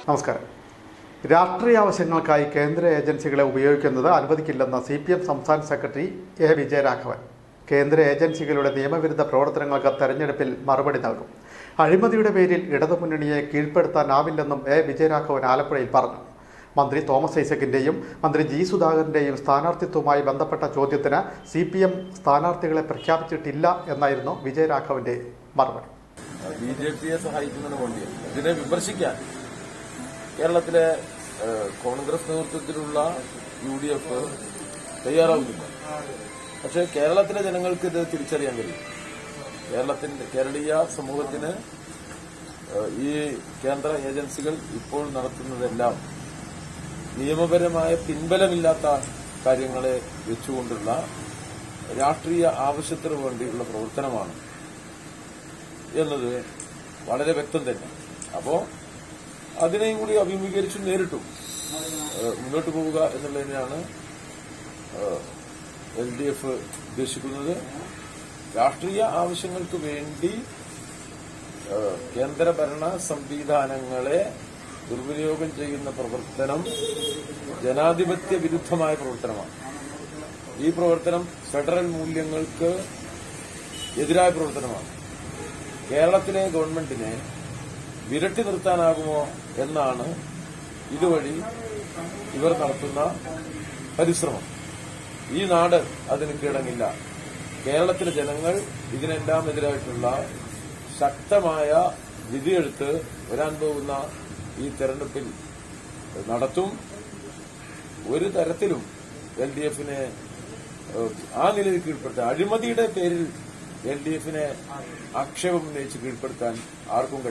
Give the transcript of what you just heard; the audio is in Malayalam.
നമസ്കാരം രാഷ്ട്രീയ ആവശ്യങ്ങൾക്കായി കേന്ദ്ര ഏജൻസികളെ ഉപയോഗിക്കുന്നത് അനുവദിക്കില്ലെന്ന് സി പി എം സംസ്ഥാന സെക്രട്ടറി എ വിജയരാഘവൻ കേന്ദ്ര ഏജൻസികളുടെ നിയമവിരുദ്ധ പ്രവർത്തനങ്ങൾക്ക് തെരഞ്ഞെടുപ്പിൽ മറുപടി നൽകും അഴിമതിയുടെ പേരിൽ ഇടതുമുന്നണിയെ കീഴ്പ്പെടുത്താനാവില്ലെന്നും എ വിജയരാഘവൻ ആലപ്പുഴയിൽ പറഞ്ഞു മന്ത്രി തോമസ് ഐസക്കിന്റെയും മന്ത്രി ജി സുധാകരന്റെയും സ്ഥാനാർത്ഥിത്വവുമായി ബന്ധപ്പെട്ട ചോദ്യത്തിന് സി പി എം സ്ഥാനാർത്ഥികളെ പ്രഖ്യാപിച്ചിട്ടില്ല എന്നായിരുന്നു വിജയരാഘവന്റെ മറുപടി ബി ജെ പിയെ സഹായിക്കുന്നതിന് വേണ്ടിയാണ് ഇതിനെ വിമർശിക്കാൻ കേരളത്തിലെ ഏഹ്, കോൺഗ്രസ് നേതൃത്വത്തിലുള്ള യു ഡി എഫ് തയ്യാറാവുന്നില്ല പക്ഷേ കേരളത്തിലെ ജനങ്ങൾക്ക് ഇത് തിരിച്ചറിയാൻ കഴിയും കേരളത്തിന്റെ കേരളീയ സമൂഹത്തിന് ഏഹ്, ഈ കേന്ദ്ര ഏജൻസികൾ ഇപ്പോൾ നടത്തുന്നതെല്ലാം നിയമപരമായ പിൻബലമില്ലാത്ത കാര്യങ്ങളെ വെച്ചുകൊണ്ടുള്ള രാഷ്ട്രീയ ആവശ്യത്തിന് വേണ്ടിയുള്ള പ്രവർത്തനമാണ് എന്നത് വളരെ വ്യക്തം തന്നെ അപ്പോ അതിനെയും കൂടി അഭിമുഖീകരിച്ച് നേരിട്ടു ഏഹ് മുന്നോട്ട് പോവുക എന്നുള്ളതിനാണ് എൽ ഡി എഫ് ഉദ്ദേശിക്കുന്നത് രാഷ്ട്രീയ ആവശ്യങ്ങൾക്ക് വേണ്ടി ഏഹ് കേന്ദ്രഭരണ സംവിധാനങ്ങളെ ദുർവിനിയോഗം ചെയ്യുന്ന പ്രവർത്തനം ജനാധിപത്യ വിരുദ്ധമായ പ്രവർത്തനമാണ് ഈ പ്രവർത്തനം ഫെഡറൽ മൂല്യങ്ങൾക്ക് എതിരായ പ്രവർത്തനമാണ് കേരളത്തിലെ ഗവൺമെന്റിനെ വിരട്ടി നിർത്താനാകുമോ എന്നാണ് ഇതുവഴി ഇവർ നടത്തുന്ന പരിശ്രമം ഈ നാട് അതിന് കീഴടങ്ങില്ല കേരളത്തിലെ ജനങ്ങൾ ഇതിനെല്ലാം എതിരായിട്ടുള്ള ശക്തമായ വിധിയെടുത്ത് വരാൻ പോകുന്ന ഈ തെരഞ്ഞെടുപ്പിൽ നടത്തും ഒരു തരത്തിലും എൽ ഡി എഫിനെ ആ നിലയിൽ കീഴ്പ്പെടുത്താൻ അഴിമതിയുടെ പേരിൽ എൽ ഡി എഫിനെ ആക്ഷേപം ഉന്നയിച്ച് കീഴ്പ്പെടുത്താൻ ആർക്കും കഴിയില്ല